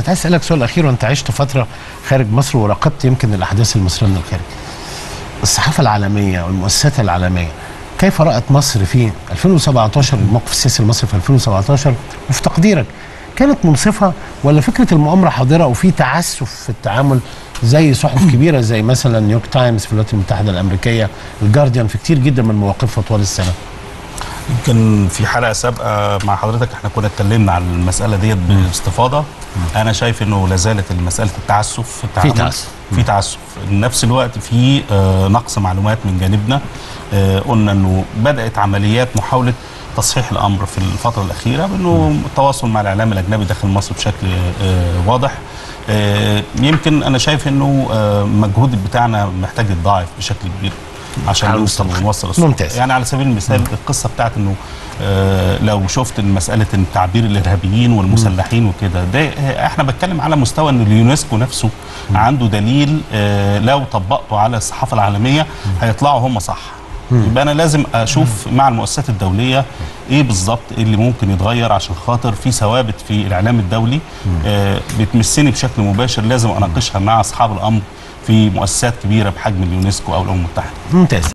كنت عايز اسالك سؤال اخير وانت عشت فتره خارج مصر وراقبت يمكن الاحداث المصريه من الخارج الصحافه العالميه والمؤسسات العالميه كيف رأت مصر في 2017 الموقف السياسي المصري في 2017 وفي تقديرك كانت منصفة ولا فكرة المؤامرة حاضرة وفي تعسف في التعامل زي صحف كبيرة زي مثلا نيويورك تايمز في الولايات المتحدة الأمريكية الجارديان في كتير جدا من مواقفها طوال السنة يمكن في حلقه سابقه مع حضرتك احنا كنا اتكلمنا عن المساله ديت باستفاضه انا شايف انه لا زالت مساله التعسف في التعامل تعسف. في تعسف في نفس الوقت في آه، نقص معلومات من جانبنا آه، قلنا انه بدات عمليات محاوله تصحيح الامر في الفتره الاخيره بانه التواصل مع الاعلام الاجنبي داخل مصر بشكل آه، واضح آه، يمكن انا شايف انه آه، المجهود بتاعنا محتاج يتضاعف بشكل كبير عشان على نوصل المستوى. ونوصل الصورة. ممتاز. يعني على سبيل المثال القصه بتاعت انه آه، لو شفت مساله التعبير الارهابيين والمسلحين وكده ده آه، احنا بتكلم على مستوى ان اليونسكو نفسه عنده دليل آه، لو طبقته على الصحافه العالميه هيطلعوا هم صح يبقى انا لازم اشوف مع المؤسسات الدوليه ايه بالظبط اللي ممكن يتغير عشان خاطر في ثوابت في الاعلام الدولي آه، بتمسني بشكل مباشر لازم اناقشها مع اصحاب الامر في مؤسسات كبيره بحجم اليونسكو او الامم المتحده ممتاز